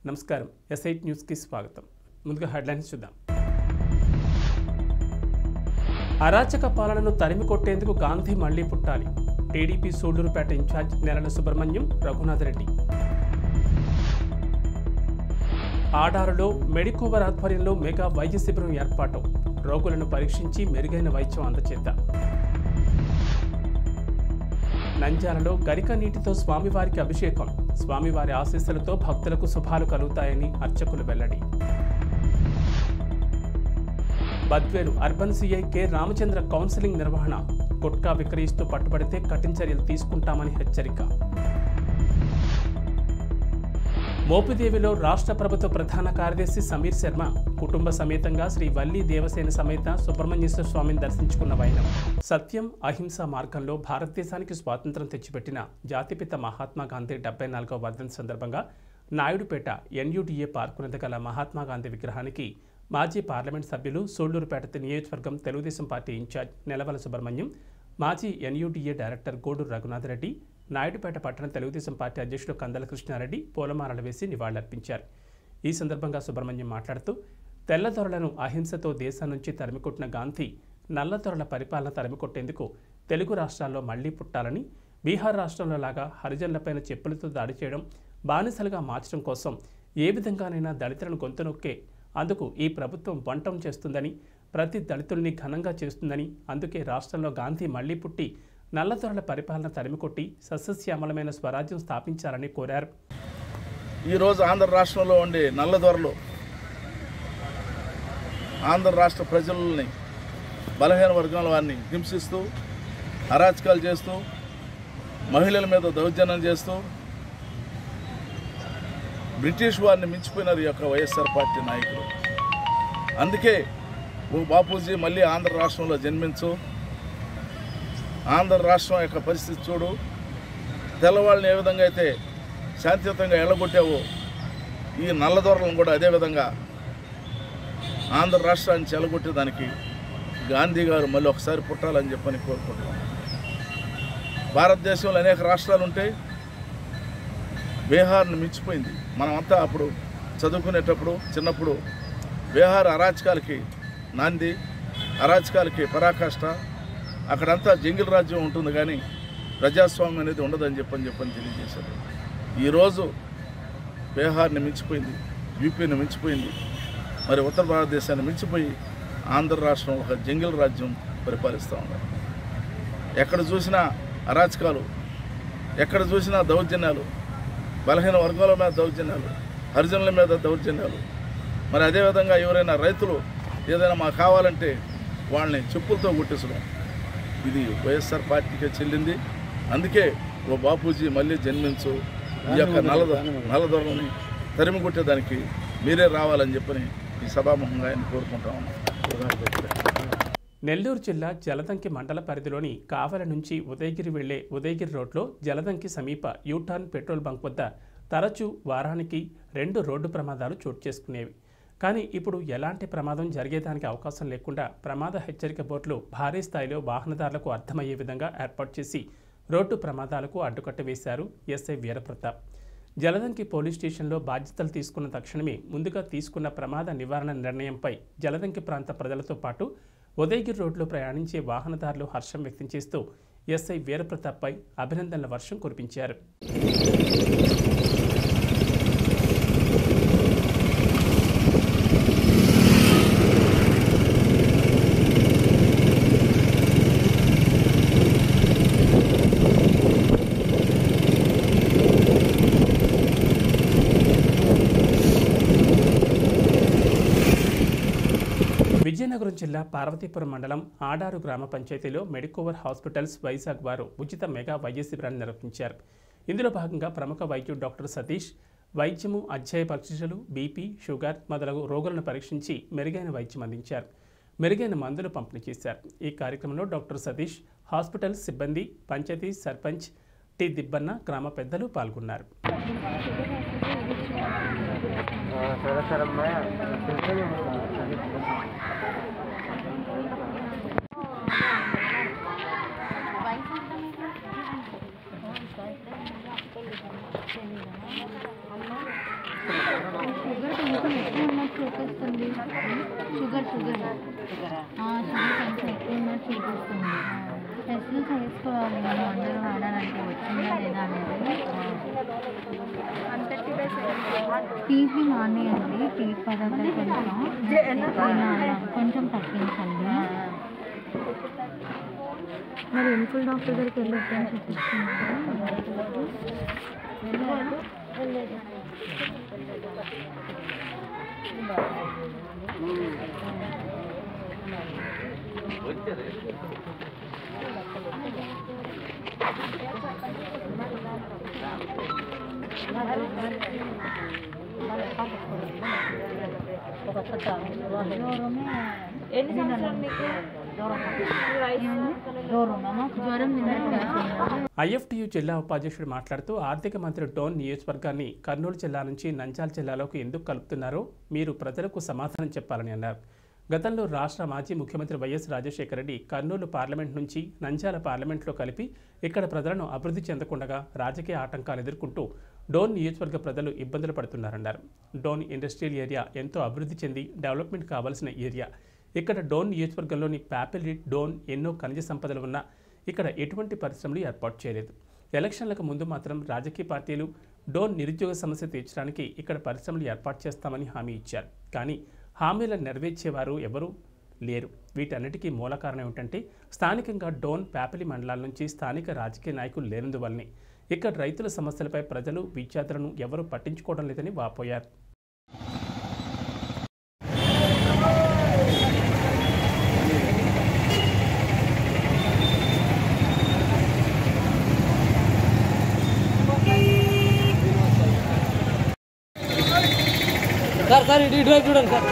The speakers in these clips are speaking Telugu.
నమస్కారం ఎస్ఐట్ న్యూస్కి స్వాగతం ముందుగా హెడ్లైన్స్ చూద్దాం అరాచక పాలనను తరిమి కొట్టేందుకు గాంధీ మళ్లీ పుట్టాలి టీడీపీ సూళ్లూరుపేట ఇన్ఛార్జ్ నెలల సుబ్రహ్మణ్యం రఘునాథ్ రెడ్డి ఆడారులో మెడికోవర్ ఆధ్వర్యంలో మెగా వైద్య శిబిరం ఏర్పాటు రోగులను పరీక్షించి మెరుగైన వైద్యం అందచేద్దాం నంద్యాలలో గరిక నీటితో స్వామివారికి అభిషేకం స్వామివారి ఆశీస్సులతో భక్తులకు శుభాలు కలుగుతాయని అర్చకులు వెల్లడి Badvel urban CI K Ramachandra counselling నిర్వహణ గుట్కా విక్రయిస్తూ పట్టుబడితే కఠిన చర్యలు తీసుకుంటామని హెచ్చరిక మోపిదేవిలో రాష్ట్ర ప్రభుత్వ ప్రధాన కార్యదర్శి సమీర్ శర్మ కుటుంబ సమేతంగా శ్రీ వల్లి దేవసేన సమేత సుబ్రహ్మణ్యేశ్వర స్వామిని దర్శించుకున్న వైనం సత్యం అహింస మార్గంలో భారతదేశానికి స్వాతంత్రం తెచ్చిపెట్టిన జాతిపిత మహాత్మా గాంధీ డెబ్బై నాలుగవ వర్ధంతి సందర్భంగా నాయుడుపేట ఎన్యూడీఏ పార్కునందు గల మహాత్మా గాంధీ విగ్రహానికి మాజీ పార్లమెంట్ సభ్యులు సూళ్లూరుపేట నియోజకవర్గం తెలుగుదేశం పార్టీ ఇన్ఛార్జ్ నెలవల సుబ్రహ్మణ్యం మాజీ ఎన్యూడీఏ డైరెక్టర్ గోడూరు రఘునాథ్ రెడ్డి నాయుడుపేట పట్టణ తెలుగుదేశం పార్టీ అధ్యక్షుడు కందల కృష్ణారెడ్డి పూలమాలలు వేసి నివాళులర్పించారు ఈ సందర్భంగా సుబ్రహ్మణ్యం మాట్లాడుతూ తెల్లదొరలను అహింసతో దేశం నుంచి తరిమికొట్టిన గాంధీ నల్లదొరల పరిపాలన తరిమికొట్టేందుకు తెలుగు రాష్ట్రాల్లో మళ్లీ పుట్టాలని బీహార్ రాష్ట్రంలో లాగా హరిజనులపైన చెప్పులతో దాడి చేయడం బానిసలుగా మార్చడం కోసం ఏ విధంగానైనా దళితులను గొంతు నొక్కే అందుకు ఈ ప్రభుత్వం వంటం చేస్తుందని ప్రతి దళితుల్ని ఘనంగా చేస్తుందని అందుకే రాష్ట్రంలో గాంధీ మళ్లీ పుట్టి నల్లదొరల పరిపాలన తరిమికొట్టి సస్యశ్యామలమైన స్వరాజ్యం స్థాపించాలని కోరారు ఈరోజు ఆంధ్ర రాష్ట్రంలో ఉండే నల్లదొరలు ఆంధ్ర రాష్ట్ర ప్రజలని బలహీన వర్గాల వారిని హింసిస్తూ అరాచకాలు చేస్తూ మహిళల మీద దౌర్జన్యం చేస్తూ బ్రిటిష్ వారిని మించిపోయినారు ఈ యొక్క వైఎస్ఆర్ పార్టీ నాయకులు అందుకే ఓ బాపూజీ మళ్ళీ ఆంధ్ర రాష్ట్రంలో జన్మించు ఆంధ్ర రాష్ట్రం యొక్క పరిస్థితి చూడు తెల్లవాళ్ళని ఏ విధంగా అయితే శాంతియుతంగా ఎళ్ళగొట్టావో ఈ నల్లదొరలను కూడా అదే విధంగా ఆంధ్ర రాష్ట్రాన్ని చెలగొట్టేదానికి గాంధీ గారు మళ్ళీ ఒకసారి పుట్టాలని చెప్పని కోరుకుంటున్నాం భారతదేశంలో అనేక రాష్ట్రాలు ఉంటాయి బీహార్ని మించిపోయింది మనమంతా అప్పుడు చదువుకునేటప్పుడు చిన్నప్పుడు బీహార్ అరాచకాలకి నాంది అరాచకాలకి పరాకాష్ట అక్కడంతా జంగిల్ రాజ్యం ఉంటుంది కానీ ప్రజాస్వామ్యం అనేది ఉండదని చెప్పని చెప్పని తెలియజేశారు ఈరోజు బీహార్ని మించిపోయింది యూపీని మించిపోయింది మరి ఉత్తర భారతదేశాన్ని మించిపోయి ఆంధ్ర రాష్ట్రం ఒక జంగిల్ రాజ్యం పరిపాలిస్తూ ఉన్నారు ఎక్కడ చూసినా అరాచకాలు ఎక్కడ చూసినా దౌర్జన్యాలు బలహీన వర్గాల మీద దౌర్జన్యాలు హరిజనుల మీద దౌర్జన్యాలు మరి అదేవిధంగా ఎవరైనా రైతులు ఏదైనా మాకు కావాలంటే వాళ్ళని చెప్పులతో కొట్టేసడం ఇది వైఎస్ఆర్ పార్టీకే చెల్లింది అందుకే ఓ బాపూజీ మళ్ళీ జన్మించు ఈ యొక్క నల్లద నల్లదొరని తరిమి కొట్టేదానికి మీరే రావాలని చెప్పని ఈ సభాముఖంగా ఆయన కోరుకుంటా ఉన్నాం నెల్లూరు జిల్లా జలదంకి మండల పరిధిలోని కావల నుంచి ఉదయగిరి వెళ్లే ఉదయగిరి రోడ్లో జలదంకి సమీప యూటర్న్ పెట్రోల్ బంక్ వద్ద తరచూ వారానికి రెండు రోడ్డు ప్రమాదాలు చోటు చేసుకునేవి కానీ ఇప్పుడు ఎలాంటి ప్రమాదం జరిగేదానికి అవకాశం లేకుండా ప్రమాద హెచ్చరిక బోర్డులు భారీ స్థాయిలో వాహనదారులకు అర్థమయ్యే విధంగా ఏర్పాటు చేసి రోడ్డు ప్రమాదాలకు అడ్డుకట్ట వేశారు ఎస్ఐ వీరప్రతాప్ జలదంకి పోలీస్ స్టేషన్లో బాధ్యతలు తీసుకున్న తక్షణమే ముందుగా తీసుకున్న ప్రమాద నివారణ నిర్ణయంపై జలదంకి ప్రాంత ప్రజలతో పాటు ఉదయగిరి రోడ్లో ప్రయాణించే వాహనదారులు హర్షం వ్యక్తం చేస్తూ ఎస్ఐ వీరప్రతాప్పై అభినందనల వర్షం కురిపించారు విజయనగరం జిల్లా పార్వతీపురం మండలం ఆడారు గ్రామ పంచాయతీలో మెడికోవర్ హాస్పిటల్స్ వైజాగ్ వారు ఉచిత మెగా వైద్య శిబిరాన్ని నిర్వహించారు ఇందులో భాగంగా ప్రముఖ వైద్యుడు డాక్టర్ సతీష్ వైద్యము అధ్యాయ పరీక్షలు బీపీ షుగర్ మొదలగు రోగులను పరీక్షించి మెరుగైన వైద్యం అందించారు మెరుగైన మందులు పంపిణీ చేశారు ఈ కార్యక్రమంలో డాక్టర్ సతీష్ హాస్పిటల్ సిబ్బంది పంచాయతీ సర్పంచ్ టి దిబ్బన్న గ్రామ పెద్దలు పాల్గొన్నారు సరే సరే అమ్మా వయసు ఎంత మీకు? షుగర్ షుగర్ కొంచెం ఎక్కువ ఉన్నట్టు చూపిస్తుంది టెస్ట్లు చేసుకోవాలి మనం మందులు వాడాలంటే వచ్చిందా లేదా అనేది టీపీ మానేయండి టీ పదార్థాలు కొంచెం కొంచెం తగ్గించండి మరి ఎన్ఫుల్ డాక్టర్ దగ్గరికి వెళ్ళి ఎప్పుడైనా చూపిస్తున్నారా జ్వరం నిన్నట్టు ఐఎఫ్టియు జిల్లా ఉపాధ్యక్షుడు మాట్లాడుతూ ఆర్థిక మంత్రి డోన్ నియోజకవర్గాన్ని కర్నూలు జిల్లా నుంచి నంద్యాల జిల్లాలోకి ఎందుకు కలుపుతున్నారో మీరు ప్రజలకు సమాధానం చెప్పాలని అన్నారు గతంలో రాష్ట్ర మాజీ ముఖ్యమంత్రి వైఎస్ రాజశేఖర రెడ్డి కర్నూలు పార్లమెంట్ నుంచి నంద్యాల పార్లమెంట్లో కలిపి ఇక్కడ ప్రజలను అభివృద్ధి చెందకుండా రాజకీయ ఆటంకాలు ఎదుర్కొంటూ డోన్ నియోజకవర్గ ప్రజలు ఇబ్బందులు పడుతున్నారన్నారు డోన్ ఇండస్ట్రియల్ ఏరియా ఎంతో అభివృద్ధి చెంది డెవలప్మెంట్ కావాల్సిన ఏరియా ఇక్కడ డోన్ నియోజకవర్గంలోని ప్యాపిలి డోన్ ఎన్నో ఖనిజ సంపదలు ఉన్న ఇక్కడ ఎటువంటి పరిశ్రమలు ఏర్పాటు చేయలేదు ఎలక్షన్లకు ముందు మాత్రం రాజకీయ పార్టీలు డోన్ నిరుద్యోగ సమస్య తీర్చడానికి ఇక్కడ పరిశ్రమలు ఏర్పాటు చేస్తామని హామీ ఇచ్చారు కానీ హామీలను నెరవేర్చేవారు ఎవరూ లేరు వీటన్నిటికీ మూల కారణం ఏమిటంటే స్థానికంగా డోన్ ప్యాపిలి మండలాల నుంచి స్థానిక రాజకీయ నాయకులు లేనందువల్లనే ఇక్కడ రైతుల సమస్యలపై ప్రజలు విద్యార్థులను ఎవరూ పట్టించుకోవడం లేదని వాపోయారు సార్ సార్ ఇటు ఇటువైపు చూడండి సార్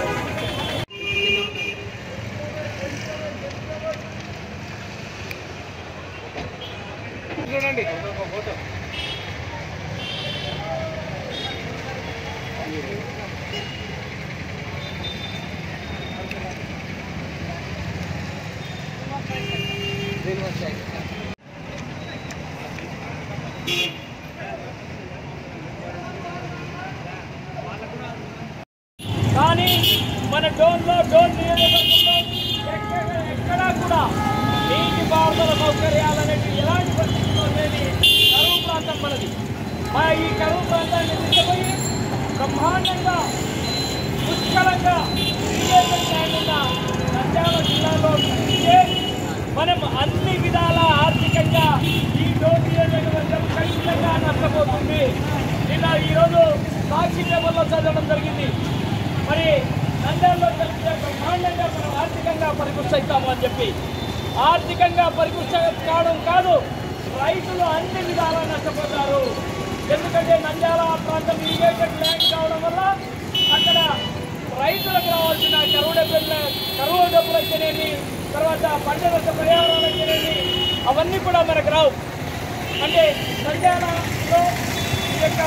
కానీ మన డోన్లో డోన్ నియోజకవర్గంలో ఎక్కడ ఎక్కడా కూడా నీటి పారుదల సౌకర్యాలు అనేవి ఎలాంటి పరిస్థితుల్లో లేని కరువు ప్రాంతం మనది మా ఈ కరువు ప్రాంతాన్ని తీసుకుపోయి బ్రహ్మాండంగా పుష్కలంగా ఇరిగేషన్ ల్యాండ్ ఉన్న నంద్యాల జిల్లాలో ఉంటే మనం అన్ని విధాల ఆర్థికంగా ఈ డోన్ నియోజకవర్గం ఖచ్చితంగా నష్టపోతుంది నిన్న ఈరోజు సాక్షి పేపర్లో చదవడం జరిగింది మరి నంద్యాలలో జరిగితే బ్రహ్మాండంగా మనం ఆర్థికంగా పరిపుష్టవుతాము అని చెప్పి ఆర్థికంగా పరిపుష్ట కావడం కాదు రైతులు అన్ని విధాలా నష్టపోతారు ఎందుకంటే నంద్యాల ఆ ప్రాంతం ఇరిగేటెడ్ ల్యాండ్ కావడం వల్ల అక్కడ రైతులకు రావాల్సిన కరువు డబ్బులు కరువు డబ్బులు అయితేనేమి తర్వాత పంట నష్ట పరిహారాలు అయితేనేమి అవన్నీ కూడా మనకు రావు అంటే నంద్యాలలో ఈ యొక్క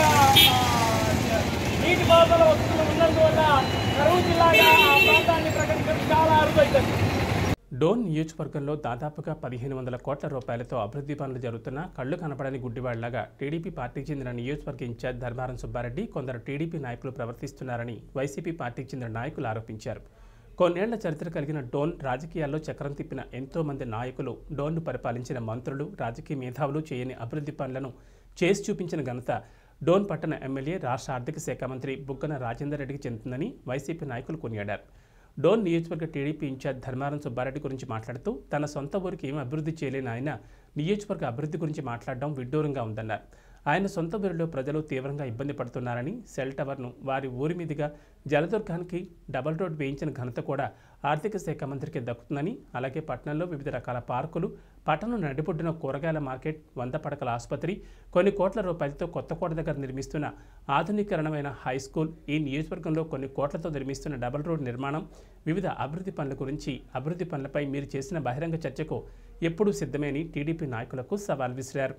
ఆ, నీటిపారుదల వసతులు ఉన్నందువల్ల కరువు జిల్లాగా ఆ ప్రాంతాన్ని ప్రకటించడం చాలా అరుదవుతుంది డోన్ నియోజకవర్గంలో దాదాపుగా పదిహేను వందల కోట్ల రూపాయలతో అభివృద్ధి పనులు జరుగుతున్న కళ్ళు కనపడని గుడ్డివాళ్లాగా టీడీపీ పార్టీకి చెందిన నియోజకవర్గ ఇన్ఛార్జ్ ధర్మారం సుబ్బారెడ్డి కొందరు టీడీపీ నాయకులు ప్రవర్తిస్తున్నారని వైసీపీ పార్టీకి చెందిన నాయకులు ఆరోపించారు కొన్నేళ్ల చరిత్ర కలిగిన డోన్ రాజకీయాల్లో చక్రం తిప్పిన ఎంతో మంది నాయకులు డోన్ను పరిపాలించిన మంత్రులు రాజకీయ మేధావులు చేయని అభివృద్ధి పనులను చేసి చూపించిన ఘనత డోన్ పట్టణ ఎమ్మెల్యే రాష్ట్ర ఆర్థిక శాఖ మంత్రి బుగ్గన రాజేందర్ రెడ్డికి చెందుతుందని వైసీపీ నాయకులు కొనియాడారు డోన్ నియోజకవర్గ టీడీపీ ఇన్ఛార్జ్ ధర్మారం సుబ్బారెడ్డి గురించి మాట్లాడుతూ తన సొంత ఊరికి ఏం అభివృద్ధి చేయలేని ఆయన నియోజకవర్గ అభివృద్ధి గురించి మాట్లాడడం విడ్డూరంగా ఉందన్నారు ఆయన సొంత ఊరిలో ప్రజలు తీవ్రంగా ఇబ్బంది పడుతున్నారని సెల్ టవర్ను వారి ఊరి మీదుగా జలదుర్గానికి డబల్ రోడ్ వేయించిన ఘనత కూడా ఆర్థిక శాఖ మంత్రికి దక్కుతుందని అలాగే పట్టణంలో వివిధ రకాల పార్కులు పట్టణం నడిబొడ్డున కూరగాయల మార్కెట్ వంద పడకల ఆసుపత్రి కొన్ని కోట్ల రూపాయలతో కొత్తకోట దగ్గర నిర్మిస్తున్న ఆధునీకరణమైన హై స్కూల్ ఈ నియోజకవర్గంలో కొన్ని కోట్లతో నిర్మిస్తున్న డబల్ రోడ్ నిర్మాణం వివిధ అభివృద్ధి పనుల గురించి అభివృద్ధి పనులపై మీరు చేసిన బహిరంగ చర్చకు ఎప్పుడూ సిద్ధమని టీడీపీ నాయకులకు సవాల్ విసిరారు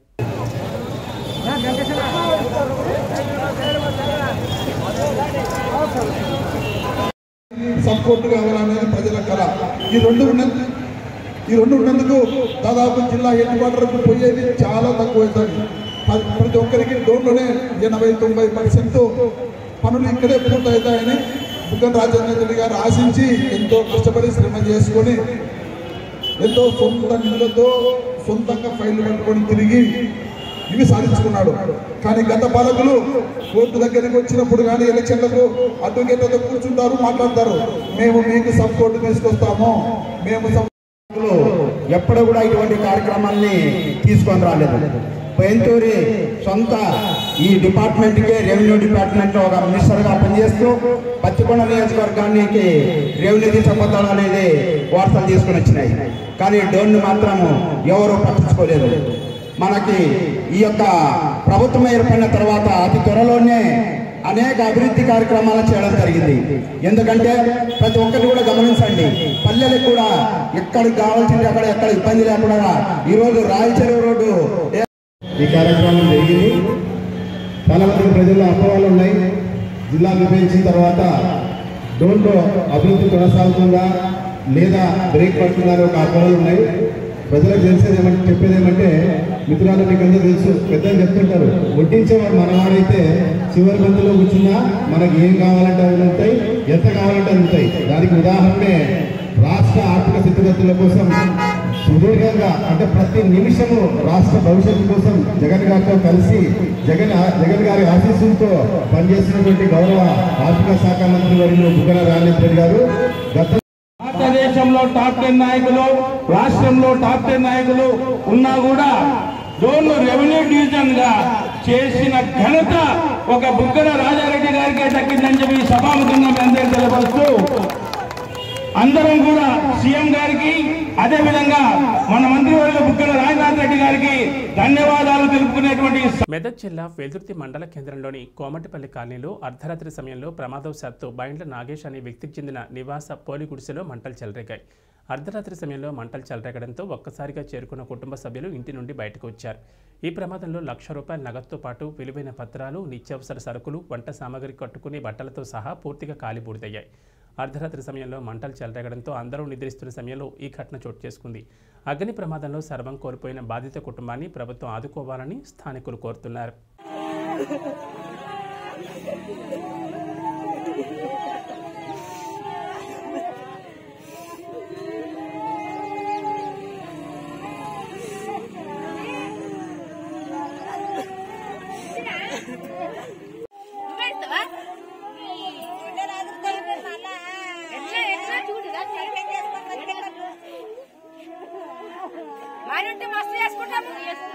సపోర్ట్ కావాలనేది ప్రజల కళ ఈ రెండు ఉన్న ఈ రెండు ఉన్నందుకు దాదాపు జిల్లా హెడ్ క్వార్టర్కు పోయేది చాలా తక్కువ అవుతుంది ప- ప్రతి ఒక్కరికి డోన్లోనే ఎనభై తొంభై పర్సెంట్ పనులు ఇక్కడే పూర్తవుతాయని బుగ్గన రాజేంద్ర రెడ్డి గారు ఆశించి ఎంతో కష్టపడి శ్రమ చేసుకొని ఎంతో సొంత నిధులతో సొంతంగా ఫైళ్లు పట్టుకొని తిరిగి ఇవి సాధించుకున్నాడు కానీ గత పాలకులు కోర్టు దగ్గరికి వచ్చినప్పుడు కానీ ఎలక్షన్లకు అడ్వకేట్లతో కూర్చుంటారు మాట్లాడతారు మేము మీకు సపోర్ట్ తీసుకొస్తాము మేము సప్ లో ఎప్పుడు కూడా ఇటువంటి కార్యక్రమాల్ని తీసుకొని రాలేదు పెంతూరి సొంత ఈ డిపార్ట్మెంట్కే రెవెన్యూ డిపార్ట్మెంట్ లో ఒక మినిస్టర్ గా పనిచేస్తూ పత్తికొండ నియోజకవర్గానికి రెవెన్యూ తీసుకుపోతాడు అనేది వార్తలు తీసుకుని వచ్చినాయి కానీ డోన్ మాత్రం ఎవరు పట్టించుకోలేదు మనకి ఈ యొక్క ప్రభుత్వం ఏర్పడిన తర్వాత అతి త్వరలోనే అనేక అభివృద్ధి కార్యక్రమాలు చేయడం జరిగింది ఎందుకంటే ప్రతి ఒక్కటి కూడా గమనించండి పల్లెలకు కూడా ఎక్కడికి కావాల్సింది అక్కడ ఎక్కడ ఇబ్బంది లేకుండా ఈ రోజు రాయచెరువు రోడ్డు ఈ కార్యక్రమం జరిగింది చాలా మంది ప్రజల్లో అపోహలు ఉన్నాయి జిల్లా విభజించిన తర్వాత డోన్లో అభివృద్ధి కొనసాగుతుందా లేదా బ్రేక్ పడుతుందా అనే ఒక అపోహలు ఉన్నాయి ప్రజలకు తెలిసేది ఏమంటే చెప్పేది ఏమంటే మిత్రులు మీకు అందరూ తెలుసు పెద్దలు చెప్తుంటారు వడ్డించేవాడు మనవాడైతే చివరి బంతిలో కూర్చున్నా మనకి ఏం కావాలంటే అవి ఉంటాయి ఎంత కావాలంటే అవి ఉంటాయి దానికి ఉదాహరణే రాష్ట్ర ఆర్థిక స్థితిగతుల కోసం సుదీర్ఘంగా అంటే ప్రతి నిమిషము రాష్ట్ర భవిష్యత్తు కోసం జగన్ గారితో కలిసి జగన్ జగన్ గారి ఆశీస్సులతో పనిచేస్తున్నటువంటి గౌరవ ఆర్థిక శాఖ మంత్రి వర్యులు బుగ్గన రాజేంద్ర గారు గత భారతదేశంలో టాప్ టెన్ నాయకులు రాష్ట్రంలో టాప్ టెన్ నాయకులు ఉన్నా కూడా జోన్లు రెవెన్యూ డివిజన్ గా చేసిన ఘనత ఒక బుగ్గన రాజారెడ్డి గారికే దక్కిందని చెప్పి ఈ సభాముఖంగా మీ అందరికీ తెలియపరుస్తూ అందరం కూడా సీఎం గారికి అదే విధంగా మన మంత్రివర్యులు బుగ్గన రాజనాథ్ రెడ్డి గారికి ధన్యవాదాలు తెలుపుకునేటువంటి మెదక్ జిల్లా వెల్దుర్తి మండల కేంద్రంలోని కోమటిపల్లి కాలనీలో అర్ధరాత్రి సమయంలో ప్రమాదవశాత్తు బైండ్ల నాగేష్ అనే వ్యక్తికి చెందిన నివాస పోలి గుడిసెలో మంటలు చెలరేగాయి అర్ధరాత్రి సమయంలో మంటలు చెలరేగడంతో ఒక్కసారిగా చేరుకున్న కుటుంబ సభ్యులు ఇంటి నుండి బయటకు వచ్చారు ఈ ప్రమాదంలో లక్ష రూపాయల నగదుతో పాటు విలువైన పత్రాలు నిత్యావసర సరుకులు వంట సామాగ్రి కట్టుకునే బట్టలతో సహా పూర్తిగా కాలిబూడిదయ్యాయి అర్ధరాత్రి సమయంలో మంటలు చెలరేగడంతో అందరూ నిద్రిస్తున్న సమయంలో ఈ ఘటన చోటు చేసుకుంది అగ్ని ప్రమాదంలో సర్వం కోల్పోయిన బాధిత కుటుంబాన్ని ప్రభుత్వం ఆదుకోవాలని స్థానికులు కోరుతున్నారు మరింటి మస్తు చేసుకుంటాము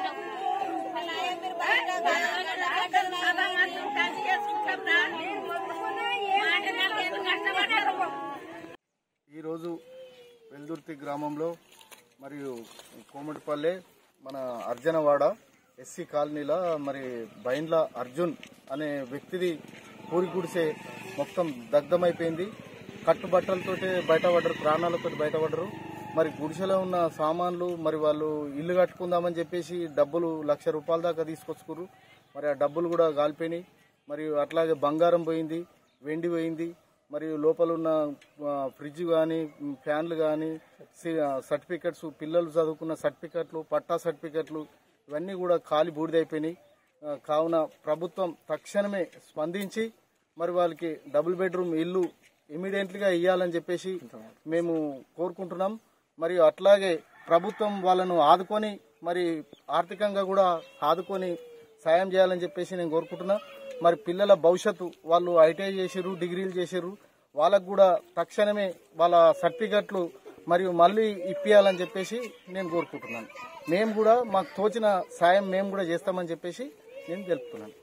ఈరోజు వెల్దుర్తి గ్రామంలో మరియు కోమటిపల్లె మన అర్జనవాడ ఎస్సీ కాలనీలో మరి బైండ్ల అర్జున్ అనే వ్యక్తిది పూరి గుడిసే మొత్తం దగ్ధమైపోయింది కట్టుబట్టలతోటి బయటపడ్డరు ప్రాణాలతో బయటపడ్డరు మరి గుడిసెలో ఉన్న సామాన్లు మరి వాళ్ళు ఇల్లు కట్టుకుందామని చెప్పేసి డబ్బులు లక్ష రూపాయల దాకా తీసుకొచ్చుకురు మరి ఆ డబ్బులు కూడా కాలిపోయినాయి మరియు అట్లాగే బంగారం పోయింది వెండి పోయింది మరియు లోపల ఉన్న ఆ, ఫ్రిడ్జ్ కానీ ఫ్యాన్లు కానీ సర్టిఫికెట్స్ పిల్లలు చదువుకున్న సర్టిఫికెట్లు పట్టా సర్టిఫికెట్లు ఇవన్నీ కూడా కాలి బూడిదైపోయినాయి ఆ, కావున ప్రభుత్వం తక్షణమే స్పందించి మరి వాళ్ళకి డబుల్ బెడ్రూమ్ ఇల్లు ఇమీడియట్లీగా ఇవ్వాలని చెప్పేసి మేము కోరుకుంటున్నాం మరియు అట్లాగే ప్రభుత్వం వాళ్ళను ఆదుకొని మరి ఆర్థికంగా కూడా ఆదుకొని సాయం చేయాలని చెప్పేసి నేను కోరుకుంటున్నా మరి పిల్లల భవిష్యత్తు వాళ్ళు ఐటీఐ చేసిర్రు డిగ్రీలు చేసిర్రు వాళ్ళకు కూడా తక్షణమే వాళ్ళ సర్టిఫికెట్లు మరియు మళ్ళీ ఇప్పియాలని చెప్పేసి నేను కోరుకుంటున్నాను మేము కూడా మాకు తోచిన సాయం మేము కూడా చేస్తామని చెప్పేసి నేను తెలుపుతున్నాను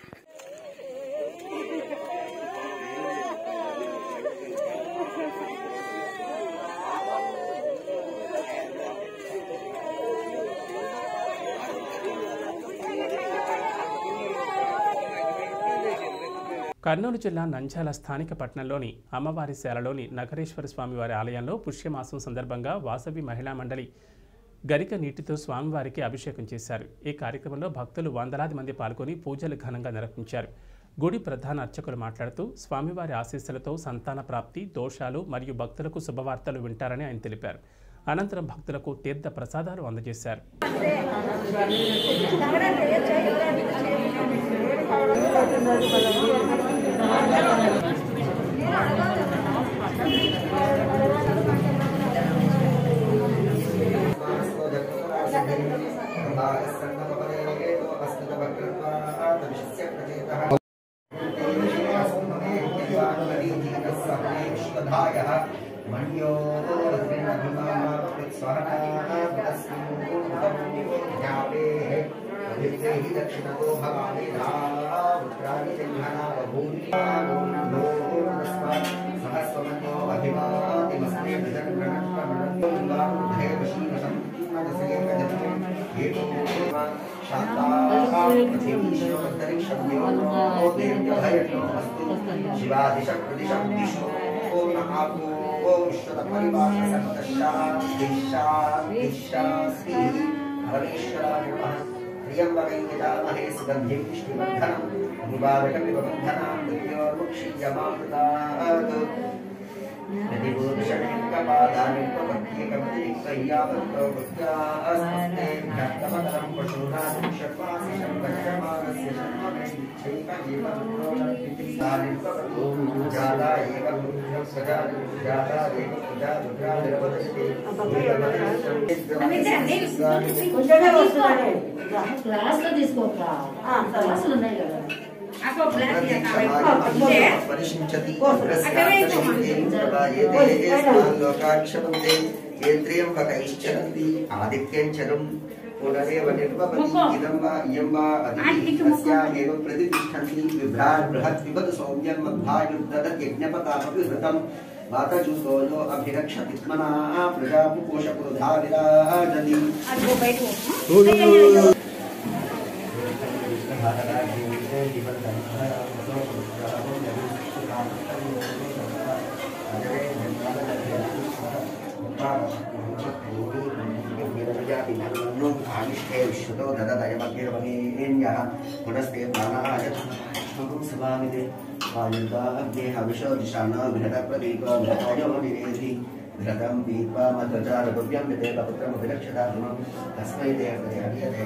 కర్నూలు జిల్లా నంద్యాల స్థానిక పట్టణంలోని అమ్మవారి శాలలోని నగరేశ్వర స్వామివారి ఆలయంలో పుష్యమాసం సందర్భంగా వాసవి మహిళా మండలి గరిక నీటితో స్వామివారికి అభిషేకం చేశారు ఈ కార్యక్రమంలో భక్తులు వందలాది మంది పాల్గొని పూజలు ఘనంగా నిర్వహించారు గుడి ప్రధాన అర్చకులు మాట్లాడుతూ స్వామివారి ఆశీస్సులతో సంతాన ప్రాప్తి దోషాలు మరియు భక్తులకు శుభవార్తలు వింటారని ఆయన తెలిపారు అనంతరం భక్తులకు తీర్థ ప్రసాదాలు అందజేశారు दक्षिणतो भवानि धात्राणि चिह्नावभूनि सहस्वमतो अभिवादिमस्मे शिवादिशं प्रदिशं विष्णु ॐ महाभू ॐ विश्वतपरिवासन्तशादिशादिशास्ति परमेश्वराय नमः प्रियंवरैयजामहे सुगन्धिं विष्णुवर्धनम् अनुवादकविबन्धनां मृत्योर्मुक्षीयमामृतात् प्रतिबोधशनिकपादानिकमध्यकमतिरिक्तय्यावन्तो पशूनां षट्वासिषं वर्षमानस्य जाता एव प्रजा जाता एव प्रजा दुर्गा निरवदति కొంచెమే వస్తున్నాడే క్లాస్ లో తీసుకోక క్లాసులు ఉన్నాయి కదా పరిశించతి లోకాక్షమంతే కేంద్రియంబకైశ్చరంతి ఆదిత్యంచరం పునరేవ నిర్వపతి ఇదం వా ఇయం వా అదితి అస్యామేవ ప్రతిష్ఠంతి విభ్రాట్ బృహత్ పిబతు సౌమ్యం మధ్వాయుర్దదత్యజ్ఞపతామపి హృతం వాతజూతోలో అభిరక్షతి మనా ప్రజాపుకోశపురుధా విరాజతి విశ్వతో దదదయమగ్నిర్వగేన్యః పునస్తే ప్రాణాయ సమామితే వాయుదాగ్నే హవిషో దిశానా బృహత ప్రదీపో బృహతయో నివేది బృహతం దీపా మధ్వచారభవ్యం వితే పపుత్రం విరక్షదాత్మం తస్మై దేవతే హరియతే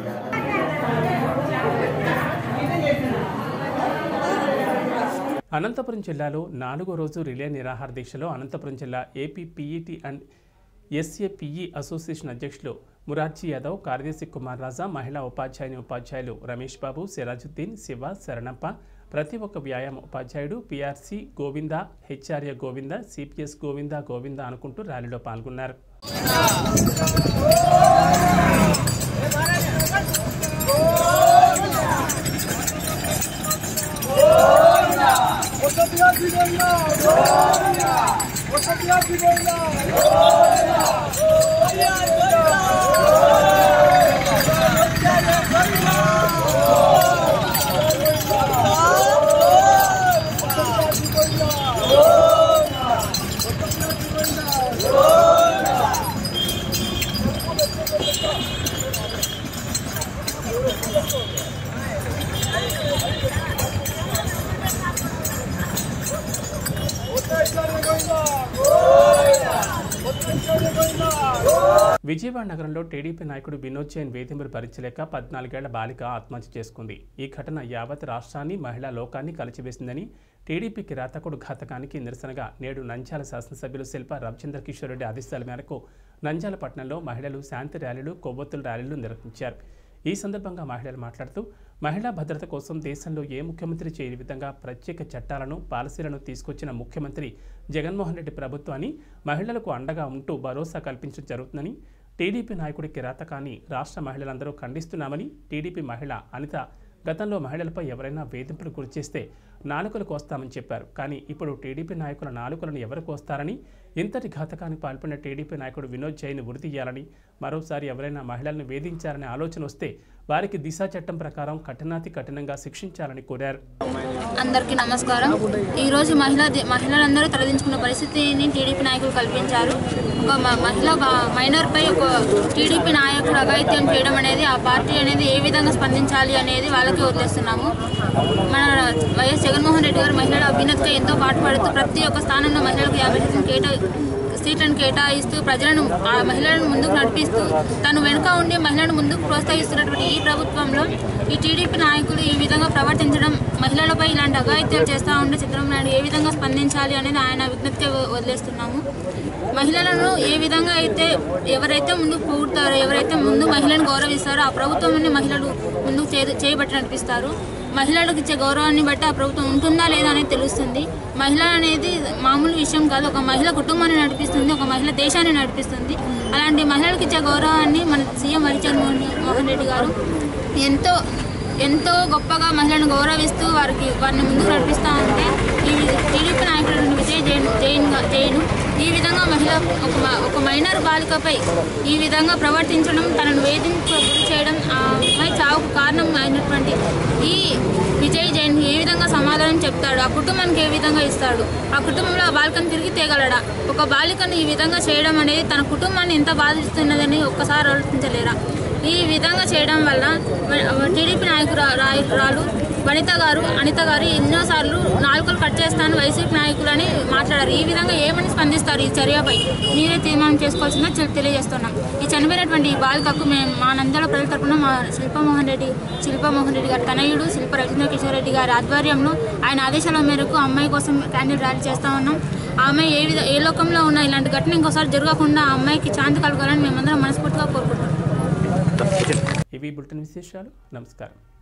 అనంతపురం జిల్లాలో నాలుగో రోజు రిలే నిరాహార దీక్షలో అనంతపురం జిల్లా AP PET and SAPE association అధ్యక్షులు మురార్జీ యాదవ్ కార్యదర్శి కుమార్ రాజా మహిళా ఉపాధ్యాయుని ఉపాధ్యాయులు రమేష్ బాబు సిరాజుద్దీన్ శివ శరణప్ప ప్రతి ఒక్క వ్యాయామ ఉపాధ్యాయుడు PRC Govinda HRA Govinda CPS Govinda Govinda అనుకుంటూ ర్యాలీలో పాల్గొన్నారు విజయవాడ నగరంలో టీడీపీ నాయకుడు వినోద్ జైన్ వేధింపులు భరించలేక పద్నాలుగేళ్ల బాలిక ఆత్మహత్య చేసుకుంది ఈ ఘటన యావత్ రాష్ట్రాన్ని మహిళా లోకాన్ని కలిచివేసిందని టీడీపీ కిరాతకుడు ఘాతకానికి నిరసనగా నేడు నంద్యాల శాసనసభ్యులు శిల్ప రవిచంద్ర కిషోర్ రెడ్డి ఆదేశాల మేరకు నంద్యాల పట్టణంలో మహిళలు శాంతి ర్యాలీలు కొవ్వొత్తుల ర్యాలీలు నిర్వహించారు ఈ సందర్భంగా మహిళలు మాట్లాడుతూ మహిళా భద్రత కోసం దేశంలో ఏ ముఖ్యమంత్రి చేయని విధంగా ప్రత్యేక చట్టాలను పాలసీలను తీసుకొచ్చిన ముఖ్యమంత్రి జగన్మోహన్ రెడ్డి ప్రభుత్వాన్ని మహిళలకు అండగా ఉంటూ భరోసా కల్పించడం జరుగుతుందని టీడీపీ నాయకుడి కిరాతకాన్ని రాష్ట్ర మహిళలందరూ ఖండిస్తున్నామని టీడీపీ మహిళ అనిత గతంలో మహిళలపై ఎవరైనా వేధింపులు గురిచేస్తే నాలుకలు కోస్తామని చెప్పారు కానీ ఇప్పుడు టీడీపీ నాయకుల నాలుకలను ఎవరు కోస్తారని ఇంతటి ఘాతకానికి పాల్పడిన టీడీపీ నాయకుడు వినోద్ జైన్ ఉరి తీయాలని మరోసారి ఎవరైనా మహిళలను వేధించారనే ఆలోచన వస్తే వారికి దిశా చట్టం ప్రకారం కఠినాతి కఠినంగా శిక్షించాలని కోరారు అందరికీ నమస్కారం ఈరోజు మహిళా ది- మహిళలందరూ తలదించుకున్న పరిస్థితిని టీడీపీ నాయకులు కల్పించారు ఒక మ- మహిళ ఒక మైనర్పై ఒక టీడీపీ నాయకుడు అఘాయిత్యం చేయడం అనేది ఆ పార్టీ అనేది ఏ విధంగా స్పందించాలి అనేది వాళ్ళకి వదిలేస్తున్నాము మన వైఎస్ జగన్మోహన్ రెడ్డి గారు మహిళల అభ్యున్నతిగా ఎంతో పాటుపడుతూ ప్రతి ఒక్క స్థానంలో మహిళలకు యాభై శాతం కేటా సీట్లను కేటాయిస్తూ ప్రజలను ఆ మహిళలను ముందుకు నడిపిస్తూ తను వెనుక ఉండి మహిళలను ముందుకు ప్రోత్సహిస్తున్నటువంటి ఈ ప్రభుత్వంలో ఈ టీడీపీ నాయకులు ఈ విధంగా ప్రవర్తించడం మహిళలపై ఇలాంటి అఘాయిత్యాలు చేస్తూ ఉంటే చంద్రబాబు నాయుడు ఏ విధంగా స్పందించాలి అనేది ఆయన విజ్ఞప్తిగా వ- వదిలేస్తున్నాము మహిళలను ఏ విధంగా అయితే ఎవరైతే ముందుకు పూడతారో ఎవరైతే ముందు మహిళలను గౌరవిస్తారో ఆ ప్రభుత్వాన్ని మహిళలు ముందుకు చే చేయబట్టి నడిపిస్తారు మహిళలకు ఇచ్చే గౌరవాన్ని బట్టి ఆ ప్రభుత్వం ఉంటుందా లేదా అనేది తెలుస్తుంది మహిళ అనేది మామూలు విషయం కాదు ఒక మహిళ కుటుంబాన్ని నడిపిస్తుంది ఒక మహిళ దేశాన్ని నడిపిస్తుంది అలాంటి మహిళలకు ఇచ్చే గౌరవాన్ని మన సీఎం వైఎస్ మోహన్ మోహన్ రెడ్డి గారు ఎంతో ఎంతో గొప్పగా మహిళలను గౌరవిస్తూ వారికి వారిని ముందుకు నడిపిస్తూ ఉంటే ఈ టీడీపీ నాయకులను విజయ్ జైన్ జైన్ జైను ఈ విధంగా మహిళ ఒక మ- ఒక మైనర్ బాలికపై ఈ విధంగా ప్రవర్తించడం తనను వేధింపు గురి చేయడం ఆ అమ్మాయి చావుకు కారణం అయినటువంటి ఈ విజయ్ జైన్ ఏ విధంగా సమాధానం చెప్తాడు ఆ కుటుంబానికి ఏ విధంగా ఇస్తాడు ఆ కుటుంబంలో ఆ బాలికను తిరిగి తేగలడా ఒక బాలికను ఈ విధంగా చేయడం అనేది తన కుటుంబాన్ని ఎంత బాధిస్తున్నదని ఒక్కసారి ఆలోచించలేరా ఈ విధంగా చేయడం వల్ల టీడీపీ నాయకురాలు వనిత గారు అనిత గారు ఎన్నోసార్లు నాలుకలు కట్ చేస్తాను వైసీపీ నాయకులని మాట్లాడారు ఈ విధంగా ఏమని స్పందిస్తారు ఈ చర్యపై మీరే తీర్మానం చేసుకోవాల్సిందిగా తె- తెలియజేస్తున్నాం ఈ చనిపోయినటువంటి ఈ బాలికకు మేము మా నందల ప్రజల తరపున మా శిల్పమోహన్ రెడ్డి శిల్పమోహన్ రెడ్డి గారి తనయుడు శిల్ప రవీంద్ర కిషోర్ రెడ్డి గారి ఆధ్వర్యంలో ఆయన ఆదేశాల మేరకు అమ్మాయి కోసం క్యాండిల్ ర్యాలీ చేస్తా ఉన్నాం ఆ అమ్మాయి ఏ విధ ఏ లోకంలో ఉన్న ఇలాంటి ఘటన ఇంకోసారి జరగకుండా ఆ అమ్మాయికి శాంతి కలగాలని మేమందరం మనస్ఫూర్తిగా కోరుకుంటున్నాం ఇవి బులెటిన్ విశేషాలు నమస్కారం